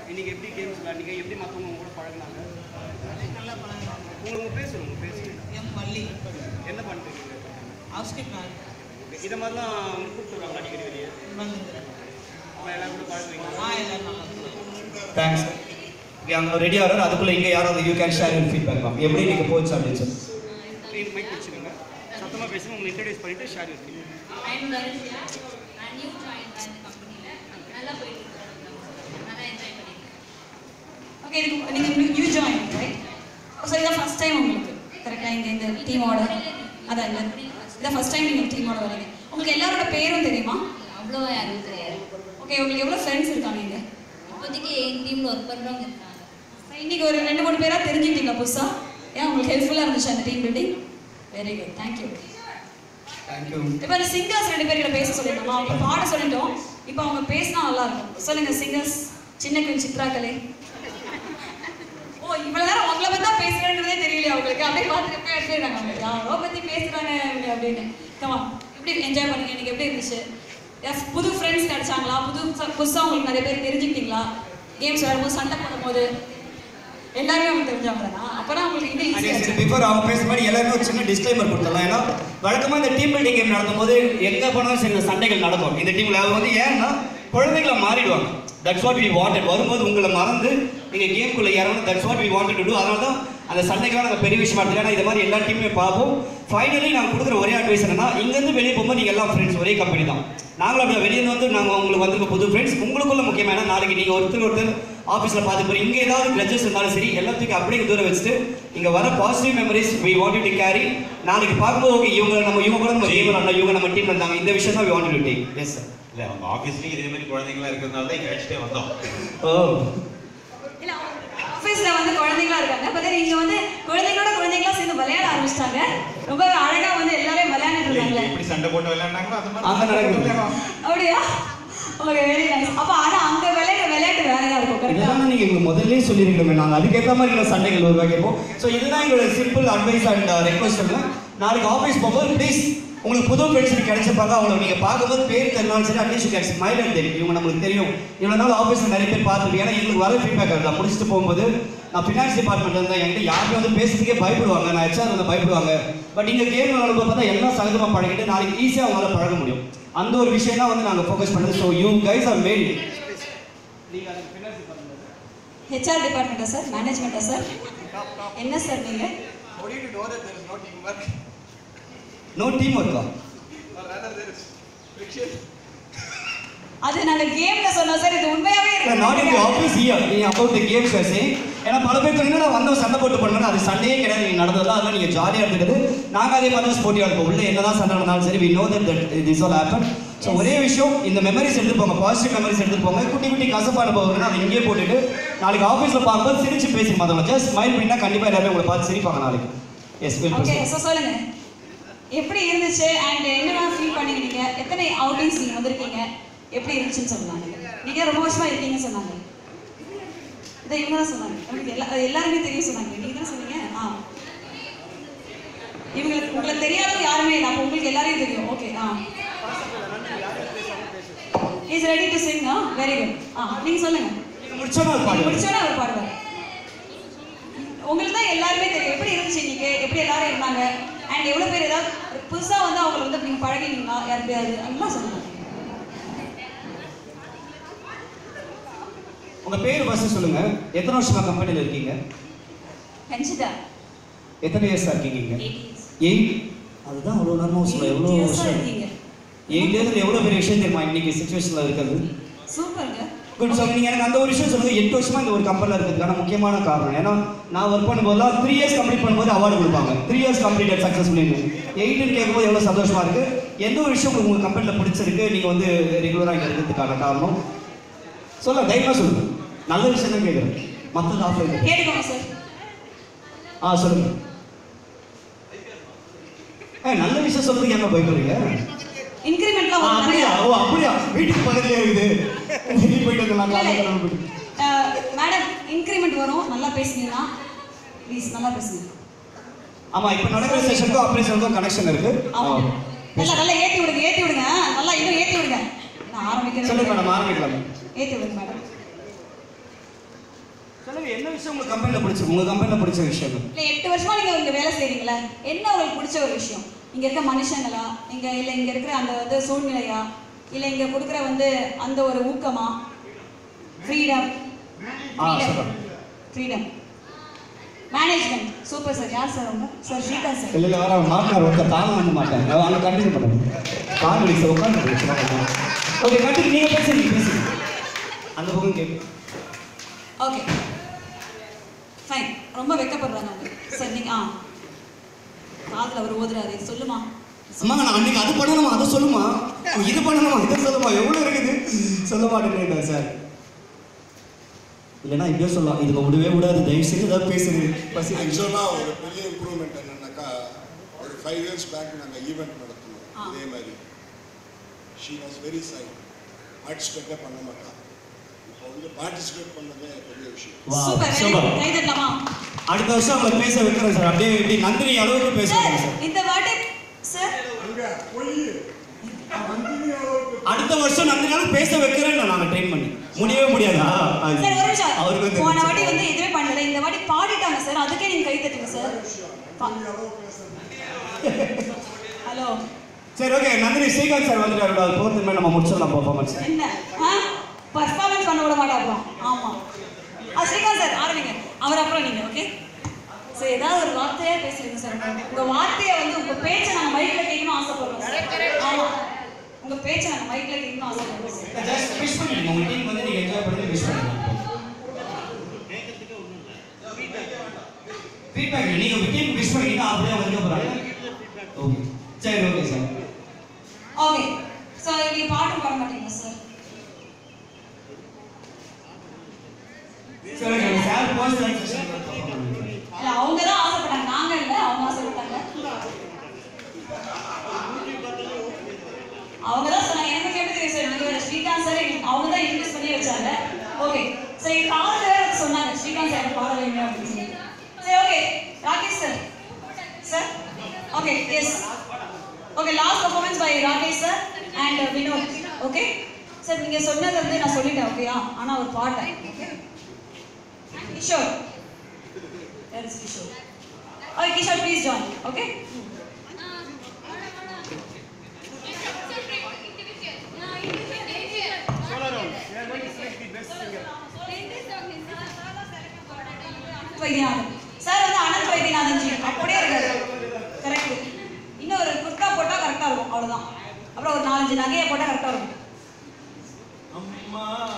இன்னைக்கு எப்படி கேம்ஸ் விளையாண்டீங்க எப்படி மற்றவங்க உங்க கூட பழகுனாங்க நல்லா பழகுறாங்க உங்க உங்க பேர் சொல்லுங்க உங்க பேர் சொல்லுங்க எம் வள்ளி என்ன பண்ணிட்டு ஹவுஸ்கேப் மேன் இதை மாதிரிலாம் அவங்க கூப்பிட்டு வருவாங்க அடிக்கடி வெளியே வந்துருக்குறேன் அவங்க எல்லாரும் கூட பழகுவீங்க ஆ எல்லாரும் நல்லா இருக்கும் தேங்க்ஸ் அங்கே ரெடி ஆகிறார் அதுக்குள்ளே இங்கே யாராவது you can share your feedback ma'am எப்படி நீங்கள் போச்சு அப்படின்னு சொல்லி க்ளீன் மைக் வச்சுக்கோங்க சத்தமாக பேசுங்க உங்களை இன்ட்ரடியூஸ் பண்ணிட்டு ஷேர் இருக்கீங்க I'm Dharishya. நான் நியூ ஜாயின் பண்ண கம்பெனியில் நல்லா போயிட்டு இருக்கு நல்லா என்ஜாய் பண்ணியிருக்கேன் ஓகே இதுக்கு நீங்கள் நியூ ஜாயின் ரைட் ஸோ இதான் ஃபஸ்ட் டைம் உங்களுக்கு கரெக்டாக இங்கே இந்த டீமோட அதான் இல்லை இதான் ஃபஸ்ட் டைம் நீங்கள் டீமோட வரீங்க உங்களுக்கு எல்லாரோட பேரும் தெரியுமா அவ்வளோவா யாரும் தெரியாது ஓகே உங்களுக்கு எவ்வளோ ஃப்ரெண்ட்ஸ் இருக்காங்க இங்கே இப்போதைக்கு என் டீமில் ஒர்க் பண்ணுறவங்க இருக்காங்க இன்னைக்கு ஒரு ரெண்டு மூணு பேராக தெரிஞ்சுக்கிட்டீங்களா புதுசாக ஏன் உங்களுக்கு ஹெல்ப்ஃபுல்லாக இருந்துச்சு அந்த team building very good thank you thank you இப்போ இந்த சிங்கர்ஸ் ரெண்டு பேர்கிட்ட பேச சொல்லிட்டோமா அவங்க பாட சொல்லிட்டோம் இப்போ அவங்க பேசினா நல்லா இருக்கும் சொல்லுங்க சிங்கர்ஸ் சின்ன குயின் சித்ராக்கலை ஓ இவ்வளவு நேரம் உங்களை பத்தி தான் பேசுறேன்றதே தெரியலையா அவங்களுக்கு அப்படியே பார்த்துட்டு போய் எடுத்துறாங்க அவங்க யாரோ பத்தி பேசுறாங்க இவங்க அப்படின்னு கமா எப்படி என்ஜாய் பண்ணுங்க இன்னைக்கு எப்படி இருந்துச்சு Yes, புது ஃப்ரெண்ட்ஸ் கிடைச்சாங்களா புது புதுசா உங்களுக்கு நிறைய பேர் தெரிஞ்சுக்கிட்டீங்களா கேம்ஸ் விளையாடும்போது சண்டை போடும்போது எல்லாருமே உங்களுக்கு தெரிஞ்சவங்க தானா அப்பதான் உங்களுக்கு இன்னும் சரி ஈஸியாக பிஃபோர் அவங்க பேசுற மாதிரி எல்லாருமே ஒரு சின்ன டிஸ்க்ளைமர் கொடுத்துடலாம் ஏன்னா வழக்கமாக இந்த டீம் பில்டிங் கேம் நடக்கும்போது எங்கே போனாலும் சில சண்டைகள் நடக்கும் இந்த டீமில் அவங்க வந்து ஏன்னா குழந்தைகளை மாறிடுவாங்க தட்ஸ் வாட் வி வாண்டட் வரும்போது உங்களை மறந்து நீங்கள் கேம்குள்ளே இறங்கணும் that's what we wanted to do அதனால தான் அந்த சண்டைக்கெல்லாம் நாங்கள் பெரிய விஷயமா எடுத்துக்கல ஏன்னா இது மாதிரி எல்லா டீமுமே பார்ப்போம் ஃபைனலி நாங்கள் கொடுக்குற ஒரே அட்வைஸ் என்னன்னா இங்கேருந்து வெளியே போகும்போது நீங்கள் எல்லாம் ஃப்ரெண்ட்ஸ் ஒரே கம்பெனி தான் நாங்களும் அப்படி வெளியே வந்து நாங்கள் உங்களுக்கு வந்து புது ஃப்ரெண்ட்ஸ் உங்களுக்குள்ள முக்கியமாக ஏன்னா நாளைக்கு நீங்கள் ஒருத்தர் ஒருத்தர் ஆஃபீஸில் பார்த்து போகிறீங்க இங்கே ஏதாவது கிரஜஸ் இருந்தாலும் சரி எல்லாத்துக்கும் அப்படியே தூரம் வச்சுட்டு இங்கே வர positive memories we want to carry நாளைக்கு பார்க்கும்போது ஓகே இவங்க நம்ம இவங்க கூட நம்ம கேம் விளாண்டோம் இவங்க நம்ம டீம் இருந்தாங்க இந்த விஷயம் தான் we want to take yes sir இல்ல அவங்க ஆபீஸ்லயும் இதே மாதிரி குழந்தைங்களா இருக்கிறதுனால தான் இங்க அழைச்சிட்டே வந்தோம் ஓ இல்ல ஆஃபீஸ்ல வந்து குழந்தைங்களா இருக்காங்க பார்த்தா இங்க வந்து குழந்தைங்களோட குழந்தைங்களா சேர்ந்து விளையாட ஆரம்பிச்சிட்டாங்க ரொம்ப அழகா வந்து எல்லாரும் விளையாண்டுட்டு இருந்தாங்க எப்படி சண்டை போட்டு விளையாண்டாங்களோ அந்த அங்க நடக்குது. விளையாடுவோம். அப்படியா ஓகே வெரி நைஸ் அப்ப ஆனா அங்க விளையாடுற விளையாட்டு வேறையா இருக்கும் கரெக்டா இதெல்லாம் நீங்கள் எங்களுக்கு முதல்ல சொல்லியிருக்கணுமே நாங்கள் அதுக்கேற்ற மாதிரி எங்களை சண்டைகள் உருவாக்கியிருப்போம் ஸோ இதுதான் எங்களோட சிம்பிள் அட்வைஸ் அண்ட் ரெக்வஸ்ட் இல்லை நாளைக்கு ஆஃபீஸ் போகும்போது ப்ளீஸ் உங்களுக்கு புது ஃப்ரெண்ட்ஸ் கிடைச்சிருப்பாங்க அவங்களை நீங்கள் பார்க்கும்போது பேர் தெரியலாம் சரி அட்லீஸ்ட் கேட் ஸ்மைல் அண்ட் தெரியும் இவங்க நம்மளுக்கு தெரியும் இவ்வளோ நாள் ஆஃபீஸில் நிறைய பேர் பார்த்துருப்பீங்க ஏன்னா எங்களுக்கு வர ஃபீட்பேக் அதுதான் முடிச்சுட்டு போகும்போது நான் ஃபினான்ஸ் டிபார்ட்மெண்ட் இருந்தால் என்கிட்ட யாருமே வந்து பேசுறதுக்கே பயப்படுவாங்க நான் ஹெச்ஆர் வந்து பயப்படுவாங்க பட் இங்கே கேம் விளாடும்போது பார்த்தா எல்லாம் சகஜமாக பழகிட்டு நாளைக்கு ஈஸியாக அவங்களால பழக முடியும் அந்த ஒரு விஷயம் தான் வந்து நாங்கள் ஃபோக்கஸ் பண்ணுறது so you guys are mad நீங்கள் அதுக்கு பின்னாடி பண்ணுங்க ஹெச்ஆர் டிபார்ட்மெண்ட்டா சார் மேனேஜ்மெண்ட்டா சார் என்ன சார் நீங்க How do you know that there is no teamwork no team ஒர்க்கா or rather there is friction? அது நாங்க கேம்ல சொன்னோம் சார் இது உண்மையாவே இருக்கு not in the office here நீ about the games you saying ஏன்னா பல பேர் சொன்னீங்கன்னா நான் வந்தோம் சண்டை போட்டு பண்ணணும் அது சண்டையே கிடையாது நீங்க நடந்ததெல்லாம் அதெல்லாம் நீங்க ஜாலியாக எடுத்துக்கிட்டு நாங்க அதே மாதிரி தான் ஸ்போர்ட்டியாக இருப்போம் உள்ள என்னதான் சண்டை நடந்தாலும் சரி we know that that this all happen so ஒரே விஷயம் இந்த மெமரிஸ் எடுத்துட்டு போங்க பாசிட்டிவ் மெமரிஸ் எடுத்துட்டு போங்க குட்டி குட்டி கசப்பு அனுபவங்கள் அதை இங்கேயே போட்டுட்டு நாளைக்கு ஆஃபீஸில் பார்க்கும்போது சிரிச்சு பேசி மற்றவங்க ஜஸ்ட் ஸ்மைல் பண்ணினா கண்டிப்பாக எல்லாருமே உங்களை பார்த்து சிரிப்பாங்க நாளைக்கு எஸ் வில் ஓகே ஸோ சொல்லுங்க எப்படி இருந்துச்சு அண்ட் என்னெல்லாம் ஃபீல் பண்ணீங்க நீங்க எத்தனை அவுட்டிங்ஸ் நீங்க வந்திருக்கீங்க எப்படி இருந்துச்சுன்னு சொல்லலாம் நீங்க நீங்க ரொம்ப வருஷமா இருக்கீங்கன்னு சொன்னாங்க இதை இவங்க தான் சொன்னாங்க உங்களுக்கு எல்லா எல்லாருமே தெரியும் சொன்னாங்க நீங்க தான் சொன்னீங்க ஆ இவங்களுக்கு உங்களுக்கு தெரியாதவங்க யாருமே இல்லை அப்போ உங்களுக்கு எல்லாரையும் தெரியும் okay ah is ready to sing ah very good ah நீங்க சொல்லுங்க முடிச்சோன்னா ஒரு பாடு முடிச்சோட அவர் பாடுவார் உங்களுக்கு தான் எல்லாருமே தெரியும் எப்படி இருந்துச்சு இன்னைக்கு எப்படி எல்லாரும் இருந்தாங்க அண்ட் எவ்வளோ பேர் ஏதாவது புதுசாக வந்து அவங்களை வந்து நீங்கள் பழகினீங்களா யாருக்கையாவது அதெல்லாம் சொல்லுங்க உங்க பேர் ஃபர்ஸ்ட் சொல்லுங்க எத்தனை வருஷமா கம்பெனியில் இருக்கீங்க ரஞ்சிதா எத்தனை இயர்ஸாக இருக்கீங்க இங்க எயிட் இயர்ஸ் எயிட் அதுதான் அவ்வளோ நேரமாக சொல்ல எவ்வளோ வருஷம் இருக்கீங்க எயிட் இயர்ஸில் எவ்வளோ பெரிய விஷயம் தெரியுமா இன்னைக்கு சுச்சுவேஷனில் இருக்கிறது சூப்பருங்க குட் சார் நீங்கள் எனக்கு அந்த ஒரு விஷயம் சொல்லுங்க எட்டு வருஷமா இந்த ஒரு கம்பெனியில் இருக்கிறதுக்கான முக்கியமான காரணம் ஏன்னா நான் ஒர்க் பண்ணும்போதெல்லாம் த்ரீ இயர்ஸ் கம்ப்ளீட் பண்ணும்போது அவார்டு கொடுப்பாங்க த்ரீ இயர்ஸ் கம்ப்ளீட் சக்ஸஸ்ஃபுல்லி எயிட்டுன்னு கேட்கும்போது எவ்வளோ சந்தோஷமா இருக்கு எந்த ஒரு விஷயம் உங்களுக்கு உங்கள் கம்பெனியில் பிடிச்சிருக்கு நீங்கள் வந்து ரெகுலராக இங்கே இருக்கிறதுக்கான காரணம் சொல்ல தைரியமாக சொல்லுங்க நல்ல விஷயம் தான் கேட்குறேன் மற்றது ஆஃப்லைன் கேட்டுக்கோங்க சார் ஆ சொல்லுங்க ஏ நல்ல விஷயம் சொல்றதுக்கு என்ன பயப்படுறீங்க இன்க்ரிமெண்ட்லாம் ஆ, வரும் அப்படியா நிறையா. ஓ அப்படியா வீட்டுக்கு பக்கத்துலயே இருக்குது வெளியே போயிட்டு வந்துடலாம் காலையில கிளம்பி போயிட்டு மேடம் இன்க்ரிமெண்ட் வரும் நல்லா பேசுனீங்கன்னா ப்ளீஸ் நல்லா பேசுங்க ஆமா இப்போ நடக்கிற செஷனுக்கும் ஆப்ரேஷனுக்கும் கனெக்ஷன் இருக்கு ஆமா ஆ. நல்லா நல்லா ஏற்றி விடுங்க ஏற்றி விடுங்க நல்லா இன்னும் ஏற்றி விடுங்க நான் ஆரம்பிக்கிறேன் சொல்லுங்க மேடம் ஆரம்பிக்கலாம் ஏற்றி விடுங்க மேடம் சொல்லுங்க என்ன விஷயம் உங்க கம்பெனில பிடிச்ச உங்க கம்பெனில பிடிச்ச விஷயம் இல்லை எட்டு வருஷமா நீங்க இங்க வேலை செய்றீங்களா என்ன உங்களுக்கு பிடிச்ச ஒரு விஷயம் இங்க இருக்க மனுஷங்களா இங்க இல்ல இங்க இருக்கிற அந்த வந்து சூழ்நிலையா இல்ல இங்க கொடுக்குற வந்து அந்த ஒரு ஊக்கமா ஃப்ரீடம் ஆ சொல்லுங்க ஃப்ரீடம் மேனேஜ்மெண்ட் சூப்பர் சார் யார் சார் அவங்க சார் ஸ்ரீகாந்த் சார் இல்ல இல்ல வர மாட்டினார் ஒருத்தர் தாங்க வந்து மாட்டேன் அவங்க கண்டினியூ பண்ணுங்க காமெடி சார் உட்காந்து ஓகே கண்டினியூ நீங்க பேசுங்க பேசுங்க அந்த பக்கம் கேட்கு ஓகே ஃபைன் ரொம்ப வெக்கப்படுறாங்க அவங்க சார் நீங்க ஆ காதுல அவர் ஓதுறாரு சொல்லுமா அம்மா நான் அன்னைக்கு அது பண்ணணுமா அதை சொல்லுமா இது பண்ணணுமா இதை சொல்லுமா எவ்வளவு இருக்குது சொல்ல மாட்டேங்கிறேன் சார் இல்லைன்னா இப்படியே சொல்லலாம் இதுக்கு விடவே விடாது தயவு செய்து ஏதாவது பேசுங்க பசி ஆக்சுவலாக ஒரு பெரிய இம்ப்ரூவ்மெண்ட் என்னன்னாக்கா ஒரு ஃபைவ் இயர்ஸ் பேக் நாங்கள் ஈவெண்ட் ஆ. நடத்தினோம் இதே மாதிரி ஷீ வாஸ் வெரி சை பார்ட்டிசிபேட்டே பண்ண மாட்டான் இப்போ வந்து பார்ட்டிசிபேட் பண்ணதே பெரிய விஷயம் வா சூப்பர் சூப்பர் கை தட்டலாமா அடுத்த வருஷம் அவங்களை பேச வைக்கிறேன் சார் அப்படியே இப்படி நந்தினி அளவுக்கு பேச சார் வைக்கிறேன் சார் இந்த வாட்டி சார் அங்கே போய் நந்தினி அளவுக்கு அடுத்த வருஷம் நந்தினாலும் பேச வைக்கிறேன் நாங்கள் ட்ரெயின் பண்ணி முடியவே முடியாதா அது- சார் ஒரு நிமிஷம் அவருக்கு வந்து போன வாட்டி வந்து இதுவே பண்ணல இந்த வாட்டி பாடிட்டாங்க சார் அதுக்கே நீங்க கை தட்டுங்க சார் ஹலோ சரி ஓகே நந்தினி ஸ்ரீகாந்த் சார் வந்துட்டாரு அது போகிறது மாதிரி நம்ம முடிச்சிடலாம் பர்ஃபார்மன்ஸ் என்ன ஆ பர்ஃபார்மன்ஸ் பண்ண விட மாட்டா அப்புறம் ஆமா ஆ ஸ்ரீகாந்த் சார் ஆரம்பிங்க அவர் அப்புறம் நீங்க ஓகே சார் ஏதாவது ஒரு வார்த்தையே பேசுறீங்க சார் உங்க வார்த்தையை வந்து உங்க பேச்சை நாங்க மைக்ல கேட்கணும் ஆசைப்படுறோம் சார் ஆமா உங்க பேச்சை நாங்க மைக்ல கேட்கணும் ஆசைப்படுறோம் சார் ஜஸ்ட் விஷ் பண்ணிடுங்க உங்க டீம் வந்து நீங்க என்ஜாய் பண்ணி விஷ் பண்ணிடுங்க ஃபீட்பேக் நீங்க உங்க டீம் விஷ் பண்ணீங்கன்னா அப்படியே வந்து போறாங்க ஓகே சரி ஓகே சார் ஓகே சார் நீங்க பாட்டு பாட மாட்டீங்க சார் சரி சார் பர்சனல் இல்ல அவங்க தான் ஆசைப்பட்டாங்க நாங்க இல்ல அவங்க ஆசைப்பட்டாங்க அவங்க தான் சொன்னாங்க எனக்கு எப்படி தெரியும் சார் எனக்கு வேற ஸ்ரீகாந்த் சார் அவங்க தான் இன்ட்ரெஸ்ட் பண்ணி வச்சாங்க ஓகே சரி காலைல வேற எனக்கு சொன்னாங்க ஸ்ரீகாந்த் சார் பாட வைங்க அப்படின்னு சொல்லி சரி okay Rakesh sir sir okay yes okay last performance by Rakesh sir and Vinod okay sir நீங்க சொன்னது வந்து நான் சொல்லிட்டேன் ஓகேயா ஆனா ஒரு பாட்டை okay Kishore That is Kishore. Okay, Kishore, please join. Okay? Vaidyanathan sir வந்து அனந்த் வைத்தியநாதன் ஜி அப்படியே இருக்காரு கரெக்ட் இன்னும் ஒரு குர்தா போட்டா கரெக்டா இருக்கும் அவ்வளவுதான் அப்புறம் ஒரு நாலஞ்சு நகையை போட்டா கரெக்டா இருக்கும் அம்மா